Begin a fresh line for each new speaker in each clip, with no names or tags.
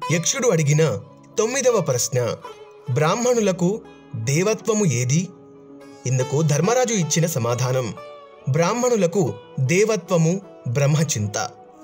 యక్షుడు అడిగిన తొమ్మిదవ ప్రశ్న బ్రాహ్మణులకు దేవత్వము ఏది ఇందుకు ధర్మరాజు ఇచ్చిన సమాధానం బ్రాహ్మణులకు దేవత్వము బ్రహ్మచింత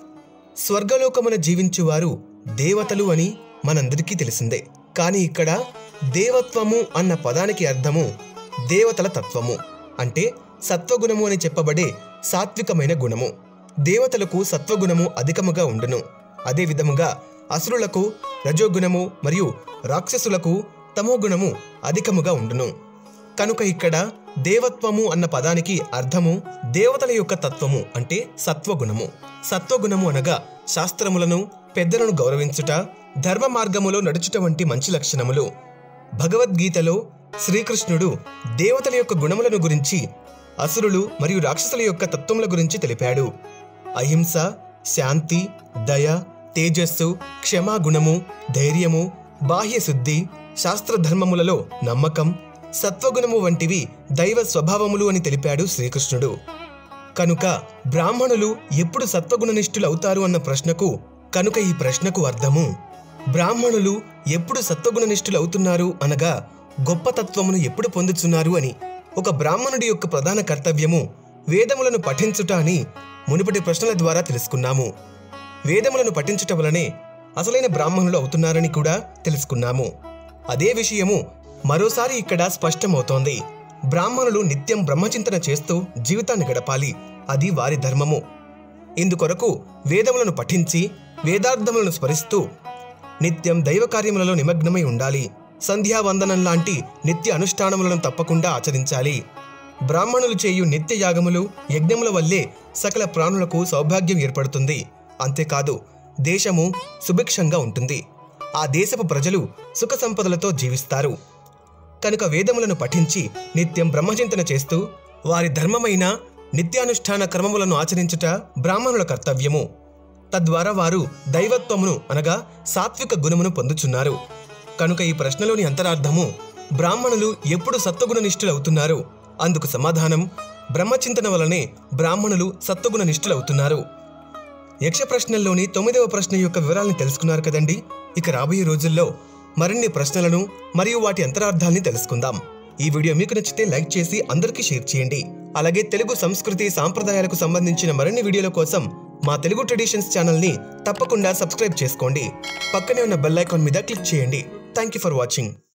స్వర్గలోకమున జీవించువారు దేవతలు అని మనందరికీ తెలిసిందే కానీ ఇక్కడ దేవత్వము అన్న పదానికి అర్థము దేవతల తత్వము అంటే సత్వగుణము అని చెప్పబడే సాత్వికమైన గుణము దేవతలకు సత్వగుణము అధికముగా ఉండును అదే విధముగా అసురులకు రజోగుణము మరియు రాక్షసులకు తమోగుణము అధికముగా ఉండును కనుక ఇక్కడ దేవత్వము అన్న పదానికి అర్థము దేవతల యొక్క తత్వము అంటే సత్వగుణము సత్వగుణము అనగా శాస్త్రములను పెద్దలను గౌరవించుట ధర్మ మార్గములో నడుచుట వంటి మంచి లక్షణములు భగవద్గీతలో శ్రీకృష్ణుడు దేవతల యొక్క గుణములను గురించి అసురులు మరియు రాక్షసుల యొక్క తత్వముల గురించి తెలిపాడు అహింస శాంతి దయ తేజస్సు క్షమాగుణము ధైర్యము బాహ్య శుద్ధి శాస్త్ర ధర్మములలో నమ్మకం సత్వగుణము వంటివి దైవ స్వభావములు అని తెలిపాడు శ్రీకృష్ణుడు కనుక బ్రాహ్మణులు ఎప్పుడు సత్వగుణనిష్ఠులు అవుతారు అన్న ప్రశ్నకు కనుక ఈ ప్రశ్నకు అర్థము బ్రాహ్మణులు ఎప్పుడు సత్వగుణనిష్ఠులు అవుతున్నారు అనగా గొప్ప తత్వమును ఎప్పుడు పొందుతున్నారు అని ఒక బ్రాహ్మణుడి యొక్క ప్రధాన కర్తవ్యము వేదములను పఠించుట అని మునుపటి ప్రశ్నల ద్వారా తెలుసుకున్నాము వేదములను పఠించుట వలనే అసలైన బ్రాహ్మణులు అవుతున్నారని కూడా తెలుసుకున్నాము అదే విషయము మరోసారి ఇక్కడ స్పష్టమవుతోంది బ్రాహ్మణులు నిత్యం బ్రహ్మచింతన చేస్తూ జీవితాన్ని గడపాలి అది వారి ధర్మము ఇందుకొరకు వేదములను పఠించి వేదార్థములను స్మరిస్తూ నిత్యం దైవ కార్యములలో నిమగ్నమై ఉండాలి సంధ్యావందనం లాంటి నిత్య అనుష్ఠానములను తప్పకుండా ఆచరించాలి బ్రాహ్మణులు చేయు నిత్య యాగములు యజ్ఞముల వల్లే సకల ప్రాణులకు సౌభాగ్యం ఏర్పడుతుంది అంతేకాదు దేశము సుభిక్షంగా ఉంటుంది ఆ దేశపు ప్రజలు సుఖ సంపదలతో జీవిస్తారు కనుక వేదములను పఠించి నిత్యం బ్రహ్మచింతన చేస్తూ వారి ధర్మమైన నిత్యానుష్ఠాన క్రమములను ఆచరించుట బ్రాహ్మణుల కర్తవ్యము తద్వారా వారు దైవత్వమును అనగా సాత్విక గుణమును పొందుచున్నారు కనుక ఈ ప్రశ్నలోని అంతరార్థము బ్రాహ్మణులు ఎప్పుడు సత్వగుణ నిష్ఠులవుతున్నారు అందుకు సమాధానం బ్రహ్మచింతన వలనే బ్రాహ్మణులు సత్వగుణ నిష్ఠులవుతున్నారు యక్ష ప్రశ్నల్లోని తొమ్మిదవ ప్రశ్న యొక్క వివరాలను తెలుసుకున్నారు కదండి ఇక రాబోయే రోజుల్లో మరిన్ని ప్రశ్నలను మరియు వాటి అంతరార్థాల్ని తెలుసుకుందాం ఈ వీడియో మీకు నచ్చితే లైక్ చేసి అందరికీ షేర్ చేయండి అలాగే తెలుగు సంస్కృతి సాంప్రదాయాలకు సంబంధించిన మరిన్ని వీడియోల కోసం మా తెలుగు ట్రెడిషన్స్ ఛానల్ని తప్పకుండా సబ్స్క్రైబ్ చేసుకోండి పక్కనే ఉన్న బెల్ ఐకాన్ మీద క్లిక్ చేయండి థ్యాంక్ యూ ఫర్ వాచింగ్